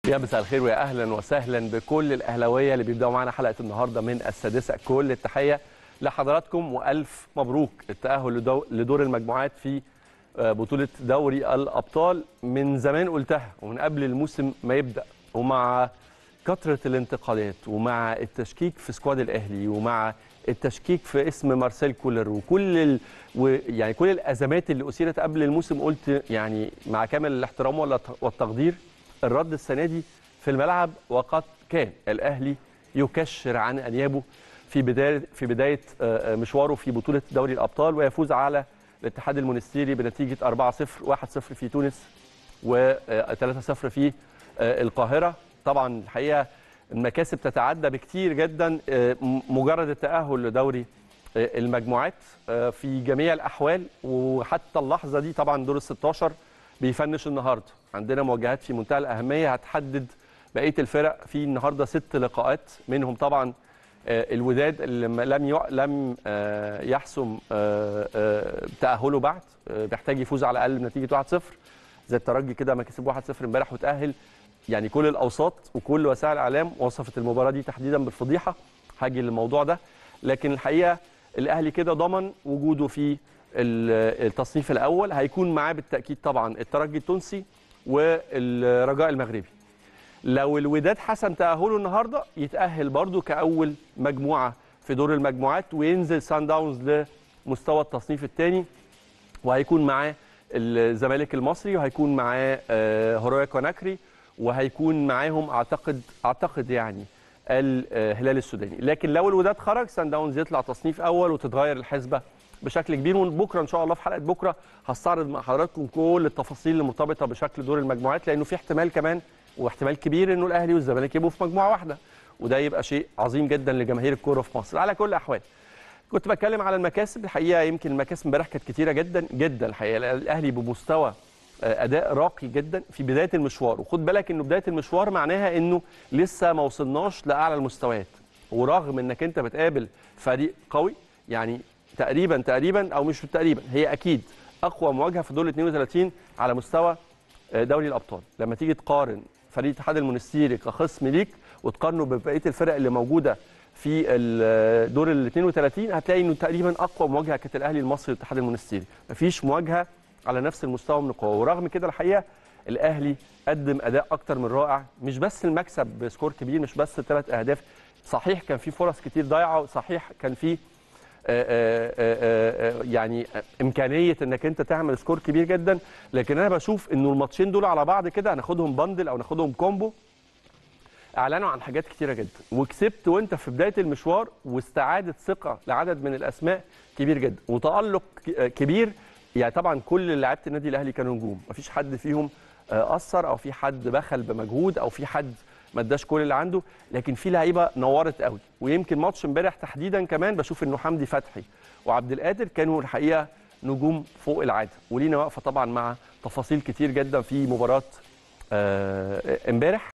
يا مساء الخير ويا اهلا وسهلا بكل الاهلاويه اللي بيبداوا معانا حلقه النهارده من السادسه كل التحيه لحضراتكم والف مبروك التاهل لدو- لدور المجموعات في آه، بطوله دوري الابطال من زمان قلتها ومن قبل الموسم ما يبدا ومع كثره الانتقالات ومع التشكيك في سكواد الاهلي ومع التشكيك في اسم مارسيل كولر وكل ال... و... يعني كل الازمات اللي اثيرت قبل الموسم قلت يعني مع كامل الاحترام ولا- والتقدير الرد السنه دي في الملعب وقد كان الاهلي يكشر عن انيابه في بدايه في بدايه آه، آه، مشواره في بطوله دوري الابطال ويفوز على الاتحاد المونستيري بنتيجه 4-0 1-0 في تونس و3-0 في آه، القاهره طبعا الحقيقه المكاسب تتعدى بكتير جدا آه، م- مجرد التاهل لدوري آه، المجموعات آه، في جميع الاحوال وحتى اللحظه دي طبعا دور ال 16 بيفنش النهارده عندنا مواجهات في منتهى الاهميه هتحدد بقيه الفرق في النهارده ست لقاءات منهم طبعا آه، الوداد اللي م- لم يع- لم آه، يحسم آه، آه، تاهله بعد آه، بيحتاج يفوز على الاقل بنتيجه 1-0 زي الترجي كده ما كسب 1-0 امبارح وتاهل يعني كل الاوساط وكل وسائل الاعلام وصفت المباراه دي تحديدا بالفضيحه هاجي للموضوع ده لكن الحقيقه الاهلي كده ضمن وجوده في ال- التصنيف الاول هيكون معاه بالتاكيد طبعا الترجي التونسي والرجاء المغربي لو الوداد حسم تاهله النهارده يتاهل برضو كاول مجموعه في دور المجموعات وينزل سان داونز لمستوى التصنيف الثاني وهيكون معاه الزمالك المصري وهيكون معاه آه، هورايا كوناكري وهيكون معاهم اعتقد اعتقد يعني الهلال السوداني لكن لو الوداد خرج سان داونز يطلع تصنيف اول وتتغير الحسبه بشكل كبير وبكره ان شاء الله في حلقه بكره هستعرض مع حضراتكم كل التفاصيل المرتبطه بشكل دور المجموعات لانه في احتمال كمان واحتمال كبير انه الاهلي والزمالك يبقوا في مجموعه واحده وده يبقى شيء عظيم جدا لجماهير الكوره في مصر على كل الاحوال كنت بتكلم على المكاسب الحقيقه يمكن المكاسب امبارح كانت كتيره جدا جدا الحقيقه الاهلي بمستوى آه، اداء راقي جدا في بدايه المشوار وخد بالك انه بدايه المشوار معناها انه لسه ما وصلناش لاعلى المستويات ورغم انك انت بتقابل فريق قوي يعني تقريبا تقريبا او مش تقريبا هي اكيد اقوى مواجهه في دور ال 32 على مستوى آه، دوري الابطال لما تيجي تقارن فريق الاتحاد المونستيري كخصم ليك وتقارنه ببقيه الفرق اللي موجوده في ال- دور ال 32 هتلاقي انه تقريبا اقوى مواجهه كانت الاهلي المصري والاتحاد المونستيري مفيش مواجهه على نفس المستوى من القوه ورغم كده الحقيقه الاهلي قدم اداء اكتر من رائع مش بس المكسب بسكور كبير مش بس ثلاث اهداف صحيح كان في فرص كتير ضايعه صحيح كان في آه، آه، آه، آه، يعني امكانيه انك انت تعمل سكور كبير جدا لكن انا بشوف انه الماتشين دول على بعض كده هناخدهم بندل او ناخدهم كومبو اعلنوا عن حاجات كتيره جدا وكسبت وانت في بدايه المشوار واستعاده ثقه لعدد من الاسماء كبير جدا وتالق ك- كبير يعني طبعا كل لعيبه النادي الاهلي كانوا نجوم مفيش حد فيهم آه، اثر او في حد بخل بمجهود او في حد ما اداش كل اللي عنده لكن في لعيبه نورت قوي ويمكن ماتش امبارح تحديدا كمان بشوف انه حمدي فتحي وعبد القادر كانوا الحقيقه نجوم فوق العاده ولينا واقفه طبعا مع تفاصيل كتير جدا في مباراه آه، امبارح